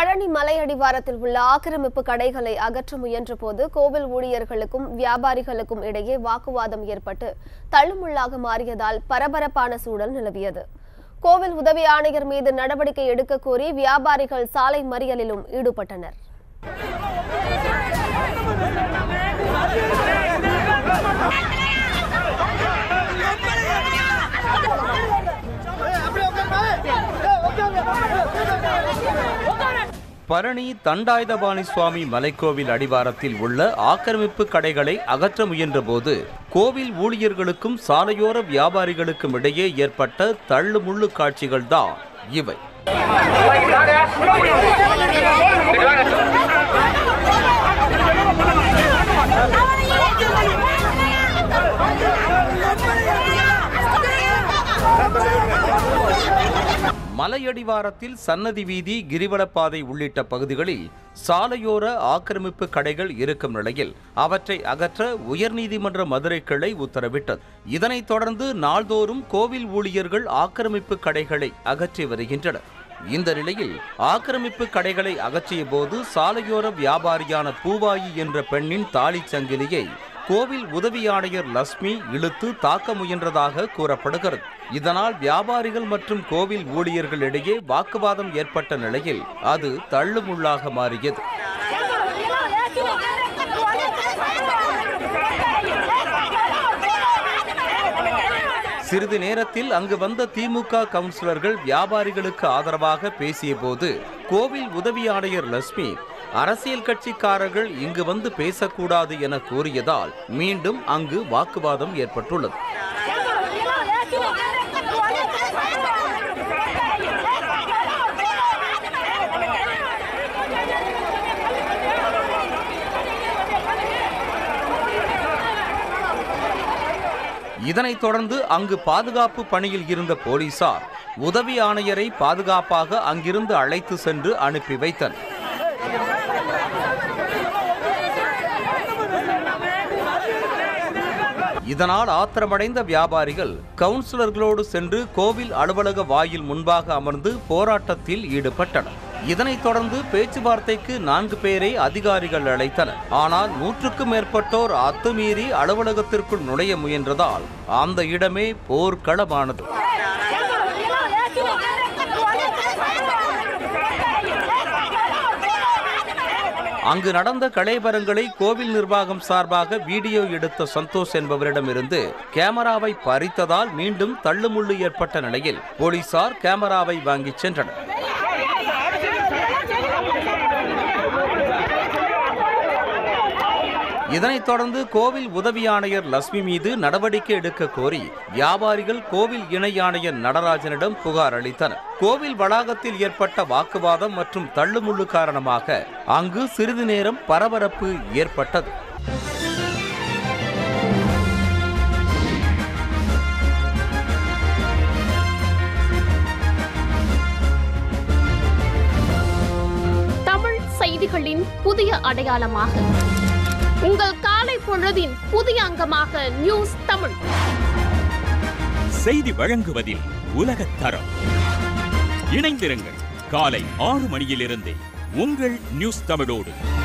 பழனி மலையடிவாரத்தில் உள்ள ஆக்கிரமிப்பு கடைகளை அகற்ற முயன்றபோது கோவில் ஊழியர்களுக்கும் வியாபாரிகளுக்கும் இடையே வாக்குவாதம் ஏற்பட்டு தள்ளுமுள்ளாக மாறியதால் பரபரப்பான சூழல் நிலவியது கோவில் உதவி ஆணையர் மீது நடவடிக்கை எடுக்க கோரி வியாபாரிகள் சாலை மறியலிலும் ஈடுபட்டனர் பழனி தண்டாயுதபாணி சுவாமி மலைக்கோவில் அடிவாரத்தில் உள்ள ஆக்கிரமிப்பு கடைகளை அகற்ற முயன்றபோது கோவில் ஊழியர்களுக்கும் சாலையோர வியாபாரிகளுக்கும் இடையே ஏற்பட்ட தள்ளுமுள்ளு காட்சிகள்தான் இவை மலையடிவாரத்தில் சன்னதி வீதி கிரிவலப்பாதை உள்ளிட்ட பகுதிகளில் சாலையோர ஆக்கிரமிப்பு கடைகள் இருக்கும் நிலையில் அவற்றை அகற்ற உயர்நீதிமன்ற மதுரை கிளை உத்தரவிட்டது இதனைத் தொடர்ந்து நாள்தோறும் கோவில் ஊழியர்கள் ஆக்கிரமிப்பு கடைகளை அகற்றி வருகின்றனர் இந்த நிலையில் ஆக்கிரமிப்பு கடைகளை அகற்றிய போது சாலையோர வியாபாரியான பூவாயி என்ற பெண்ணின் தாலிச் சங்கிலியை கோவில் உதவி ஆணையர் லட்சுமி இழுத்து தாக்க முயன்றதாக கூறப்படுகிறது இதனால் வியாபாரிகள் மற்றும் கோவில் ஊழியர்களிடையே வாக்குவாதம் ஏற்பட்ட நிலையில் அது தள்ளுமுள்ளாக மாறியது சிறிது நேரத்தில் அங்கு வந்த திமுக கவுன்சிலர்கள் வியாபாரிகளுக்கு ஆதரவாக பேசியபோது கோவில் உதவி ஆணையர் லட்சுமி அரசியல் கட்சிக்காரர்கள் இங்கு வந்து பேசக்கூடாது என கூறியதால் மீண்டும் அங்கு வாக்குவாதம் ஏற்பட்டுள்ளது இதனைத் தொடர்ந்து அங்கு பாதுகாப்பு பணியில் இருந்த போலீசார் உதவி ஆணையரை பாதுகாப்பாக அங்கிருந்து அழைத்து சென்று அனுப்பி வைத்தனர் இதனால் ஆத்திரமடைந்த வியாபாரிகள் கவுன்சிலர்களோடு சென்று கோவில் அலுவலக வாயில் முன்பாக அமர்ந்து போராட்டத்தில் ஈடுபட்டனர் இதனைத் தொடர்ந்து பேச்சுவார்த்தைக்கு நான்கு பேரை அதிகாரிகள் அழைத்தனர் ஆனால் நூற்றுக்கும் மேற்பட்டோர் அத்துமீறி அலுவலகத்திற்குள் நுழைய முயன்றதால் அந்த இடமே போர்க்களமானது அங்கு நடந்த கலைபரங்களை கோவில் நிர்வாகம் சார்பாக வீடியோ எடுத்த சந்தோஷ் என்பவரிடமிருந்து கேமராவை பறித்ததால் மீண்டும் தள்ளுமுள்ளு ஏற்பட்ட நிலையில் போலீசார் கேமராவை வாங்கிச் சென்றனர் இதனைத் தொடர்ந்து கோவில் உதவி ஆணையர் லட்சுமி மீது நடவடிக்கை எடுக்க கோரி வியாபாரிகள் கோவில் இணை ஆணையர் நடராஜனிடம் புகார் அளித்தனர் கோவில் வளாகத்தில் ஏற்பட்ட வாக்குவாதம் மற்றும் தள்ளுமுள்ளு காரணமாக அங்கு சிறிது நேரம் பரபரப்பு ஏற்பட்டது தமிழ் செய்திகளின் புதிய அடையாளமாக உங்கள் காலை பொழுதின் புதிய அங்கமாக நியூஸ் தமிழ் செய்தி வழங்குவதில் உலகத் தரம் இணைந்திருங்கள் காலை ஆறு மணியிலிருந்தே உங்கள் நியூஸ் தமிழோடு